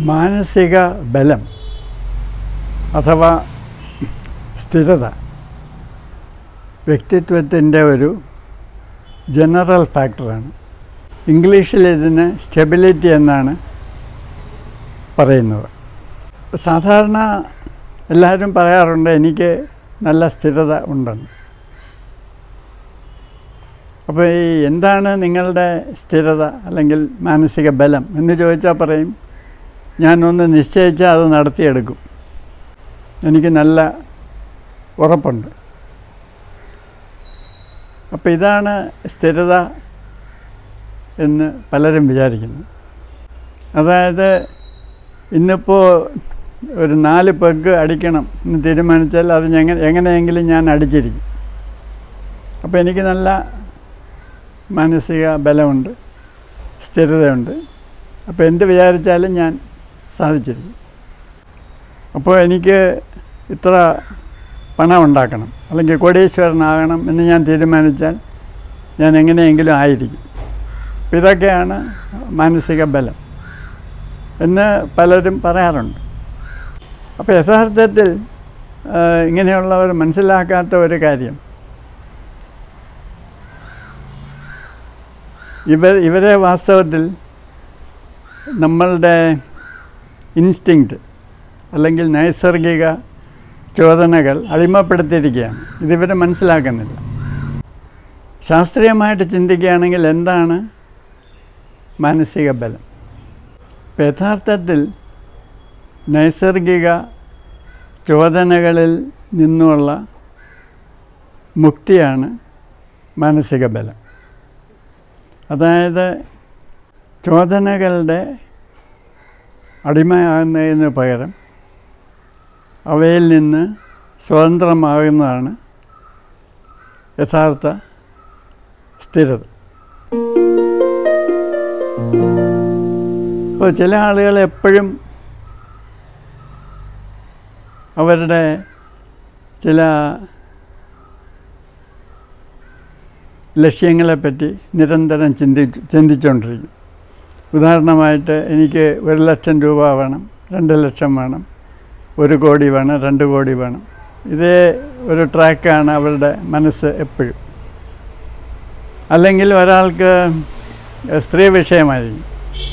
മാനസിക ബലം അഥവാ സ്ഥിരത വ്യക്തിത്വത്തിൻ്റെ ഒരു ജനറൽ ഫാക്ടറാണ് ഇംഗ്ലീഷിൽ ഇതിന് സ്റ്റെബിലിറ്റി എന്നാണ് പറയുന്നത് സാധാരണ എല്ലാവരും പറയാറുണ്ട് എനിക്ക് നല്ല സ്ഥിരത ഉണ്ടെന്ന് അപ്പോൾ ഈ എന്താണ് നിങ്ങളുടെ സ്ഥിരത അല്ലെങ്കിൽ മാനസിക ബലം എന്ന് ചോദിച്ചാൽ പറയും ഞാനൊന്ന് നിശ്ചയിച്ചാൽ അത് നടത്തിയെടുക്കും എനിക്ക് നല്ല ഉറപ്പുണ്ട് അപ്പോൾ ഇതാണ് സ്ഥിരത എന്ന് പലരും വിചാരിക്കുന്നു അതായത് ഇന്നിപ്പോൾ ഒരു നാല് പെഗ് അടിക്കണം എന്ന് തീരുമാനിച്ചാൽ അത് ഞങ്ങ എങ്ങനെയെങ്കിലും ഞാൻ അടിച്ചിരിക്കും അപ്പോൾ എനിക്ക് നല്ല മാനസിക ബലമുണ്ട് സ്ഥിരതയുണ്ട് അപ്പോൾ എന്ത് വിചാരിച്ചാലും ഞാൻ സാധിച്ചിരിക്കും അപ്പോൾ എനിക്ക് ഇത്ര പണം ഉണ്ടാക്കണം അല്ലെങ്കിൽ കോടീശ്വരനാകണം എന്ന് ഞാൻ തീരുമാനിച്ചാൽ ഞാൻ എങ്ങനെയെങ്കിലും ആയിരിക്കും അപ്പോൾ ഇതൊക്കെയാണ് മാനസിക ബലം എന്ന് പലരും പറയാറുണ്ട് അപ്പോൾ യഥാർത്ഥത്തിൽ ആ, ഇങ്ങനെയുള്ളവർ മനസ്സിലാക്കാത്ത ഒരു കാര്യം ഇവർ ഇവരെ വാസ്തവത്തിൽ നമ്മളുടെ ഇൻസ്റ്റിങ്ക്റ്റ് അല്ലെങ്കിൽ നൈസർഗിക ചോദനകൾ അടിമപ്പെടുത്തിയിരിക്കുകയാണ് ഇതിവർ മനസ്സിലാക്കുന്നില്ല ശാസ്ത്രീയമായിട്ട് ചിന്തിക്കുകയാണെങ്കിൽ എന്താണ് മാനസിക ബലം ഇപ്പം യഥാർത്ഥത്തിൽ നൈസർഗിക ചോദനകളിൽ നിന്നുള്ള മുക്തിയാണ് മാനസിക ബലം അതായത് ചോദനകളുടെ അടിമയാകുന്നതിന് പകരം അവയിൽ നിന്ന് സ്വതന്ത്രമാകുന്നതാണ് യഥാർത്ഥ സ്ഥിരത ഇപ്പോൾ ചില ആളുകൾ എപ്പോഴും അവരുടെ ചില ലക്ഷ്യങ്ങളെപ്പറ്റി നിരന്തരം ചിന്തിച്ച് ചിന്തിച്ചുകൊണ്ടിരിക്കും ഉദാഹരണമായിട്ട് എനിക്ക് ഒരു ലക്ഷം രൂപ വേണം രണ്ട് ലക്ഷം വേണം ഒരു കോടി വേണം രണ്ട് കോടി വേണം ഇതേ ഒരു ട്രാക്കാണ് അവരുടെ മനസ്സ് എപ്പോഴും അല്ലെങ്കിൽ ഒരാൾക്ക് സ്ത്രീ വിഷയമായിരിക്കും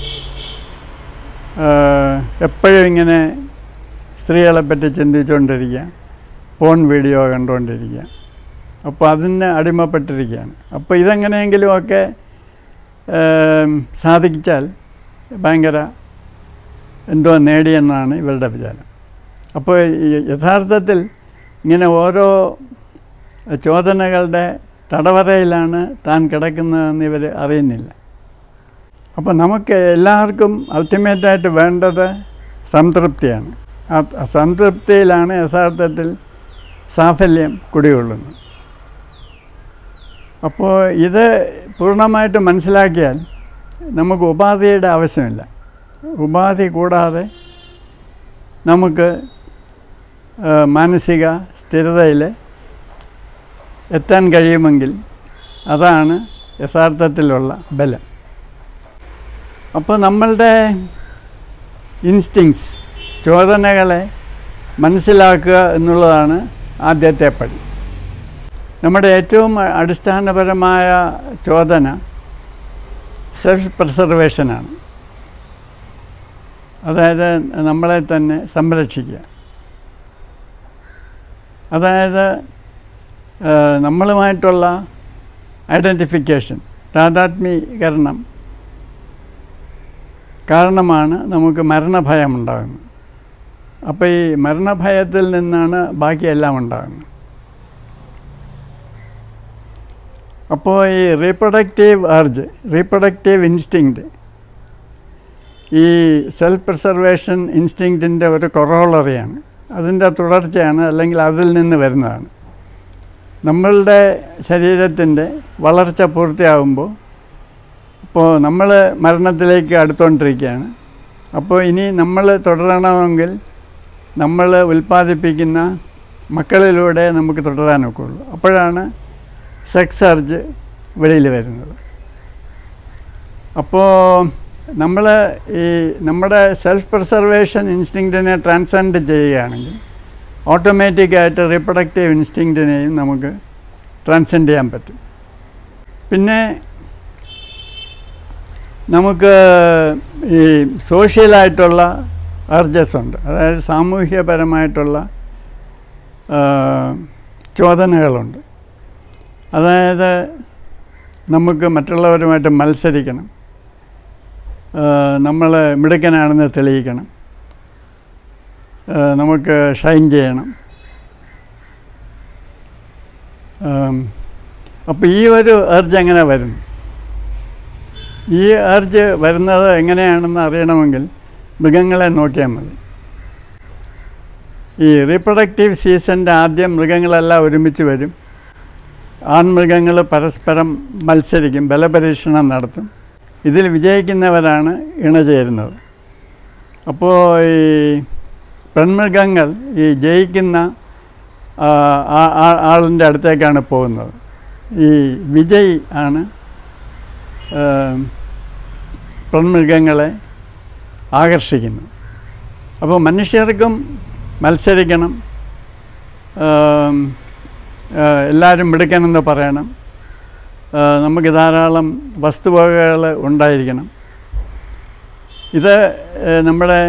ആഹ് എപ്പോഴും ഇങ്ങനെ സ്ത്രീകളെപ്പറ്റി ചിന്തിച്ചുകൊണ്ടിരിക്കുക ഫോൺ വീഡിയോ കണ്ടുകൊണ്ടിരിക്കുക അപ്പോൾ അതിന് അടിമപ്പെട്ടിരിക്കുകയാണ് അപ്പോൾ ഇതെങ്ങനെയെങ്കിലുമൊക്കെ ഏം, സാധിച്ചാൽ ഭയങ്കര എന്തോ നേടിയെന്നാണ് ഇവരുടെ വിചാരം അപ്പോൾ ഈ യഥാർത്ഥത്തിൽ ഇങ്ങനെ ഓരോ ചോദനകളുടെ തടവറയിലാണ് താൻ കിടക്കുന്നതെന്ന് ഇവർ അറിയുന്നില്ല അപ്പോൾ നമുക്ക് എല്ലാവർക്കും അൾട്ടിമേറ്റായിട്ട് വേണ്ടത് സംതൃപ്തിയാണ് ആ ആ സംതൃപ്തിയിലാണ് യഥാർത്ഥത്തിൽ സാഫല്യം കുടികൊള്ളുന്നത് അപ്പോൾ ഇത് പൂർണ്ണമായിട്ട് മനസ്സിലാക്കിയാൽ നമുക്ക് ഉപാധിയുടെ ആവശ്യമില്ല ഉപാധി കൂടാതെ നമുക്ക് ആ, മാനസിക സ്ഥിരതയിൽ എത്താൻ കഴിയുമെങ്കിൽ അതാണ് യഥാർത്ഥത്തിലുള്ള ബലം അപ്പോൾ നമ്മളുടെ ഇൻസ്റ്റിങ്സ് ചോദനകളെ മനസ്സിലാക്കുക എന്നുള്ളതാണ് ആദ്യത്തെ പടി നമ്മുടെ ഏറ്റവും അടിസ്ഥാനപരമായ ചോദന സെൽഫ് പ്രിസർവേഷനാണ് അതായത് നമ്മളെ തന്നെ സംരക്ഷിക്കുക അതായത് ആ, നമ്മളുമായിട്ടുള്ള ഐഡൻറ്റിഫിക്കേഷൻ താതാത്മീകരണം കാരണമാണ് നമുക്ക് മരണഭയം ഉണ്ടാകുന്നത് അപ്പോൾ ഈ മരണഭയത്തിൽ നിന്നാണ് ബാക്കിയെല്ലാം ഉണ്ടാകുന്നത് അപ്പോൾ ഈ റീപ്രൊഡക്റ്റീവ് അർജ് റീപ്രൊഡക്റ്റീവ് ഇൻസ്റ്റിങ്ക്റ്റ് ഈ സെൽഫ് പ്രിസർവേഷൻ ഇൻസ്റ്റിങ്ക്റ്റിൻ്റെ ഒരു കൊറോളറിയാണ് അതിൻ്റെ തുടർച്ചയാണ് അല്ലെങ്കിൽ അതിൽ നിന്ന് വരുന്നതാണ് നമ്മളുടെ ശരീരത്തിൻ്റെ വളർച്ച പൂർത്തിയാകുമ്പോൾ ഇപ്പോൾ നമ്മൾ മരണത്തിലേക്ക് അടുത്തുകൊണ്ടിരിക്കുകയാണ് അപ്പോൾ ഇനി നമ്മൾ തുടരണമെങ്കിൽ നമ്മൾ ഉൽപ്പാദിപ്പിക്കുന്ന മക്കളിലൂടെ നമുക്ക് തുടരാനൊക്കെ ഉള്ളൂ അപ്പോഴാണ് സെക്സ് അർജ് വെളിയിൽ വരുന്നത് അപ്പോൾ നമ്മൾ ഈ നമ്മുടെ സെൽഫ് പ്രിസർവേഷൻ ഇൻസ്റ്റിങ്ക്റ്റിനെ ട്രാൻസെൻഡ് ചെയ്യുകയാണെങ്കിൽ ഓട്ടോമാറ്റിക്കായിട്ട് റീപ്രൊഡക്റ്റീവ് ഇൻസ്റ്റിങ്ക്റ്റിനെയും നമുക്ക് ട്രാൻസെൻഡ് ചെയ്യാൻ പറ്റും പിന്നെ നമുക്ക് ഈ സോഷ്യലായിട്ടുള്ള അർജസ് ഉണ്ട് അതായത് സാമൂഹ്യപരമായിട്ടുള്ള ആ, ചോദനകളുണ്ട് അതായത് നമുക്ക് മറ്റുള്ളവരുമായിട്ട് മത്സരിക്കണം നമ്മൾ മിടുക്കനാണെന്ന് തെളിയിക്കണം ആ, നമുക്ക് ഷൈൻ ചെയ്യണം അപ്പോൾ ഈ ഒരു അർജ് എങ്ങനെ വരുന്നു ഈ അർജ് വരുന്നത് എങ്ങനെയാണെന്ന് അറിയണമെങ്കിൽ മൃഗങ്ങളെ നോക്കിയാൽ മതി ഈ റീപ്രൊഡക്റ്റീവ് സീസണിൻ്റെ ആദ്യം മൃഗങ്ങളെല്ലാം ഒരുമിച്ച് വരും ആൺമൃഗങ്ങൾ പരസ്പരം മത്സരിക്കും ബലപരീക്ഷണം നടത്തും ഇതിൽ വിജയിക്കുന്നവരാണ് ഇണചേരുന്നത് അപ്പോൾ ഈ പെൺമൃഗങ്ങൾ ഈ ജയിക്കുന്ന ആ, ആ- ആ- ആളിൻ്റെ അടുത്തേക്കാണ് പോകുന്നത് ഈ വിജയ് ആണ് ആ, പെൺമൃഗങ്ങളെ ആകർഷിക്കുന്നത് അപ്പോൾ മനുഷ്യർക്കും മത്സരിക്കണം ആം, ആ, എല്ലാവരും മിടുക്കനെന്ന് പറയണം ആ, നമുക്ക് ധാരാളം വസ്തുവകകൾ ഉണ്ടായിരിക്കണം ഇത് ഏ, നമ്മുടെ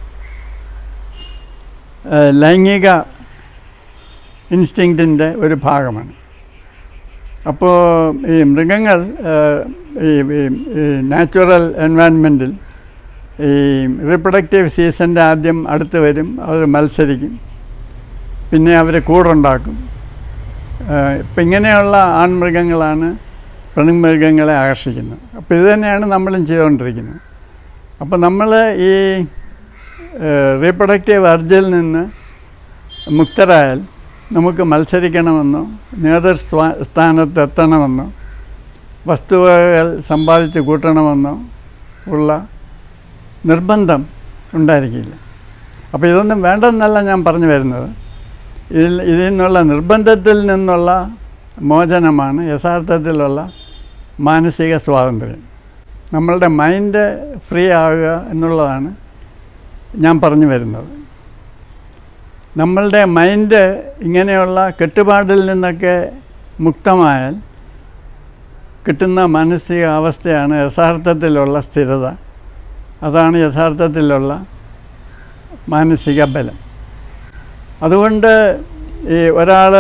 ഏ, ലൈംഗിക ഇൻസ്റ്റിങ്ക്റ്റിൻ്റെ ഒരു ഭാഗമാണ് അപ്പോൾ ഈ മൃഗങ്ങൾ ആ, ഈ നാച്ചുറൽ എൻവയൺമെൻറ്റിൽ ഈ റീപ്രൊഡക്റ്റീവ് സീസണിൻ്റെ ആദ്യം അടുത്ത് വരും അവർ മത്സരിക്കും പിന്നെ അവർ കൂടുണ്ടാക്കും ഇപ്പം ഇങ്ങനെയുള്ള ആൺമൃഗങ്ങളാണ് പെൺമൃഗങ്ങളെ ആകർഷിക്കുന്നത് അപ്പോൾ ഇത് തന്നെയാണ് നമ്മളും ചെയ്തുകൊണ്ടിരിക്കുന്നത് അപ്പോൾ നമ്മൾ ഈ റീപ്രൊഡക്റ്റീവ് അർജിൽ നിന്ന് മുക്തരായാൽ നമുക്ക് മത്സരിക്കണമെന്നോ നേതൃസ്ഥാ സ്ഥാനത്ത് എത്തണമെന്നോ വസ്തുവകകൾ സമ്പാദിച്ച് കൂട്ടണമെന്നോ ഉള്ള നിർബന്ധം ഉണ്ടായിരിക്കില്ല അപ്പോൾ ഇതൊന്നും വേണ്ടെന്നല്ല ഞാൻ പറഞ്ഞു വരുന്നത് ഇതിൽ ഇതിൽ നിന്നുള്ള നിർബന്ധത്തിൽ നിന്നുള്ള മോചനമാണ് യഥാർത്ഥത്തിലുള്ള മാനസിക സ്വാതന്ത്ര്യം നമ്മളുടെ മൈൻഡ് ഫ്രീ ആകുക എന്നുള്ളതാണ് ഞാൻ പറഞ്ഞു വരുന്നത് നമ്മളുടെ മൈൻഡ് ഇങ്ങനെയുള്ള കെട്ടുപാടിൽ നിന്നൊക്കെ മുക്തമായാൽ കിട്ടുന്ന മാനസിക അവസ്ഥയാണ് യഥാർത്ഥത്തിലുള്ള സ്ഥിരത അതാണ് യഥാർത്ഥത്തിലുള്ള മാനസിക ബലം അതുകൊണ്ട് ഈ ഒരാൾ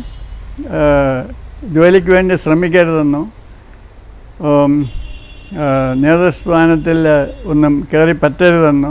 ജോലിക്ക് വേണ്ടി ശ്രമിക്കരുതെന്നോ ഉം, ആ, നേതൃസ്ഥാനത്തിൽ ഒന്നും കയറി പറ്റരുതെന്നോ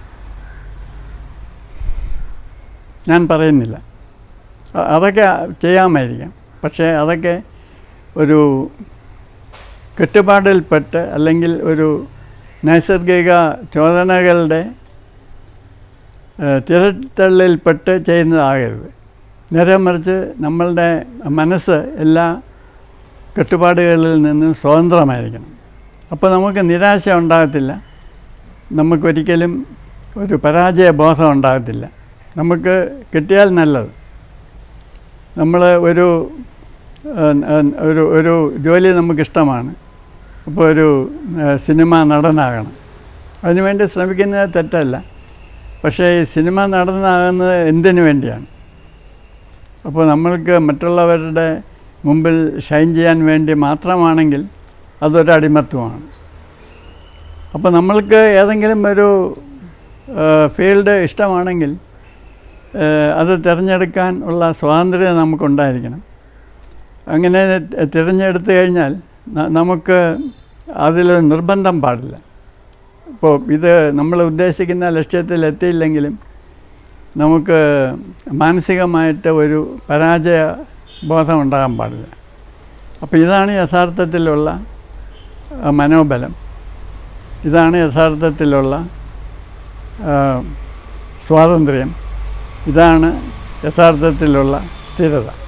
ഞാൻ പറയുന്നില്ല അ- അതൊക്കെ ചെയ്യാമായിരിക്കാം പക്ഷേ അതൊക്കെ ഒരു കെട്ടുപാടിൽപ്പെട്ട് അല്ലെങ്കിൽ ഒരു നൈസർഗിക ചോദനകളുടെ ഏഹ്, തിരത്തള്ളിൽപ്പെട്ട് ചെയ്യുന്നതാകരുത് നേരെ മറിച്ച് നമ്മളുടെ മനസ്സ് എല്ലാ കെട്ടുപാടുകളിൽ നിന്നും സ്വതന്ത്രമായിരിക്കണം അപ്പോൾ നമുക്ക് നിരാശ ഉണ്ടാകത്തില്ല നമുക്കൊരിക്കലും ഒരു പരാജയ ബോധം ഉണ്ടാകത്തില്ല നമുക്ക് കിട്ടിയാൽ നല്ലത് നമ്മൾ ഒരു ഏഹ്, ഏഹ്, ഒരു ഒരു ജോലി നമുക്കിഷ്ടമാണ് അപ്പോൾ ഒരു ഏഹ്, സിനിമ നടനാകണം അതിനുവേണ്ടി ശ്രമിക്കുന്നത് തെറ്റല്ല പക്ഷേ ഈ സിനിമ നടനാകുന്നത് എന്തിനു വേണ്ടിയാണ് അപ്പോൾ നമ്മൾക്ക് മറ്റുള്ളവരുടെ മുമ്പിൽ ഷൈൻ ചെയ്യാൻ വേണ്ടി മാത്രമാണെങ്കിൽ അതൊരു അടിമത്വമാണ് അപ്പോൾ നമ്മൾക്ക് ഏതെങ്കിലും ഒരു ഫീൽഡ് ഇഷ്ടമാണെങ്കിൽ ഏഹ്, അത് തിരഞ്ഞെടുക്കാൻ ഉള്ള സ്വാതന്ത്ര്യം നമുക്കുണ്ടായിരിക്കണം അങ്ങനെ തി- തിരഞ്ഞെടുത്തു കഴിഞ്ഞാൽ ന- നമുക്ക് അതിൽ നിർബന്ധം പാടില്ല ഇപ്പോൾ ഇത് നമ്മൾ ഉദ്ദേശിക്കുന്ന ലക്ഷ്യത്തിൽ എത്തിയില്ലെങ്കിലും നമുക്ക് മാനസികമായിട്ട് ഒരു പരാജയ ബോധം ഉണ്ടാകാൻ പാടില്ല അപ്പോൾ ഇതാണ് യഥാർത്ഥത്തിലുള്ള ആ, മനോബലം ഇതാണ് യഥാർത്ഥത്തിലുള്ള ആ, സ്വാതന്ത്ര്യം ഇതാണ് യഥാർത്ഥത്തിലുള്ള സ്ഥിരത